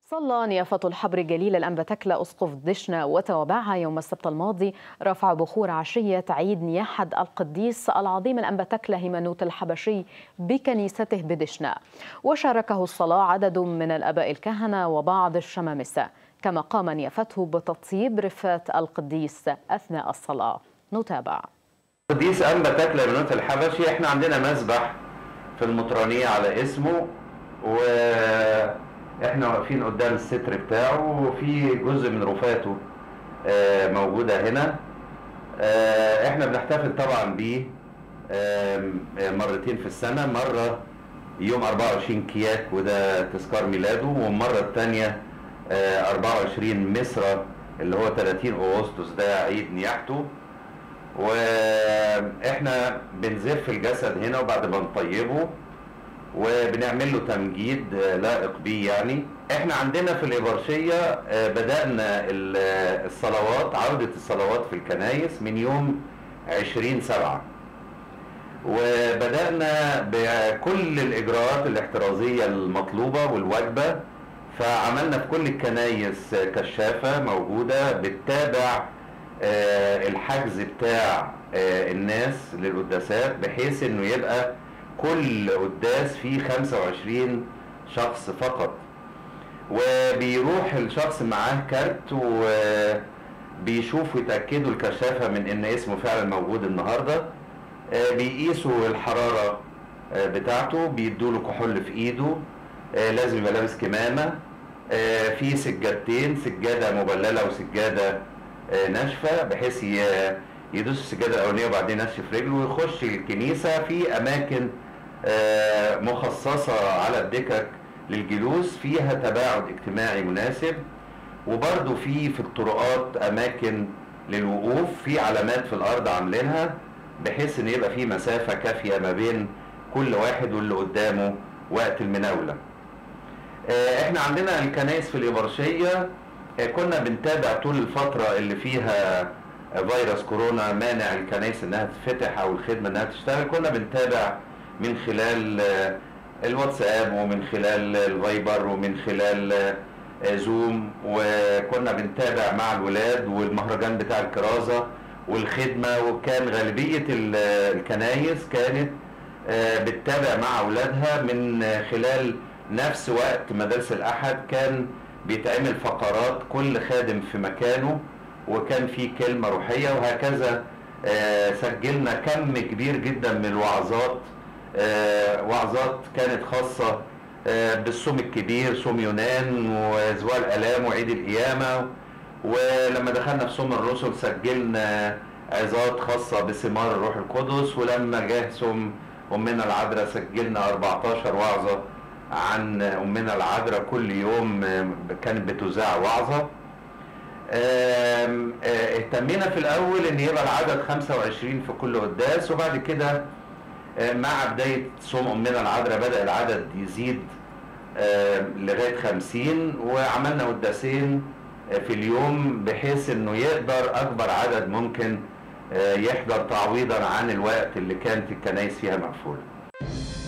صلى نيافة الحبر جليل الأنبتكلة أسقف دشنا وتوابعها يوم السبت الماضي رفع بخور عشية عيد نياحة القديس العظيم الأنبتكلة هيمنوت الحبشي بكنيسته بدشنا وشاركه الصلاة عدد من الأباء الكهنة وبعض الشمامسة كما قام نيافته بتطيب رفات القديس أثناء الصلاة نتابع قديس أنبتكلة هيمنوت الحبشي احنا عندنا مسبح في المطرانية على اسمه و احنا واقفين قدام الستر بتاعه وفي جزء من رفاته آه، موجوده هنا آه، احنا بنحتفل طبعا بيه آم، آه، مرتين في السنه مره يوم 24 كياك وده تذكار ميلاده والمره الثانيه 24 مصر اللي هو 30 اغسطس ده عيد نياحته واحنا بنزف الجسد هنا وبعد ما نطيبه وبنعمل له تمجيد آه، لائق بيه يعني احنا عندنا في الإبرشية آه، بدأنا ال- آه، الصلوات عودة الصلوات في الكنايس من يوم 20 سبعة وبدأنا بكل الإجراءات الاحترازية المطلوبة والواجبة فعملنا في كل الكنايس آه، كشافة موجودة بتتابع آه، الحجز بتاع آه، الناس للقداسات بحيث انه يبقى كل قداس فيه 25 شخص فقط وبيروح الشخص معاه كارت وبيشوفوا يتأكدوا الكشافة من ان اسمه فعلا موجود النهاردة آه، بيقيسوا الحرارة آه، بتاعته بيدوا له كحول في ايده آه، لازم يبقى لابس كمامة آه، في سجادتين سجادة مبللة وسجادة آه، ناشفة بحيث ي- يدوس السجادة الأولانية وبعدين ينشف رجله ويخش الكنيسة في أماكن آه، مخصصة على الدكك للجلوس فيها تباعد اجتماعي مناسب وبرضو في في الطرقات أماكن للوقوف في علامات في الأرض عاملينها بحيث إن يبقى في مسافة كافية ما بين كل واحد واللي قدامه وقت المناولة. آه، احنا عندنا الكنائس في الإبرشية آه، كنا بنتابع طول الفترة اللي فيها آه، فيروس كورونا مانع الكنائس انها تفتح او الخدمة انها تشتغل كنا بنتابع من خلال آه، الواتساب ومن خلال الفايبر ومن خلال آه، زوم وكنا بنتابع مع الولاد والمهرجان بتاع الكرازة والخدمة وكان غالبية ال- الكنايس كانت آه، بتتابع مع أولادها من آه، خلال نفس وقت مدارس الأحد كان بيتعمل فقرات كل خادم في مكانه وكان في كلمة روحية وهكذا آه، سجلنا كم كبير جدا من الوعظات آه، وعظات كانت خاصة آه، بالصوم الكبير صوم يونان وزوال الآلام وعيد القيامة ولما دخلنا في صوم الرسل سجلنا عظات خاصة بثمار الروح القدس ولما جه صوم أمنا العذراء سجلنا 14 وعظة عن أمنا العذراء كل يوم آه، كانت بتذاع وعظة آم، آه، اهتمينا في الأول إن يبقى العدد 25 في كل قداس وبعد كده آه، مع بداية صوم أمنا العذراء بدأ العدد يزيد آه، لغاية 50 وعملنا قداسين آه، في اليوم بحيث إنه يقدر أكبر عدد ممكن آه، يحضر تعويضا عن الوقت اللي كانت الكنايس فيها مقفولة.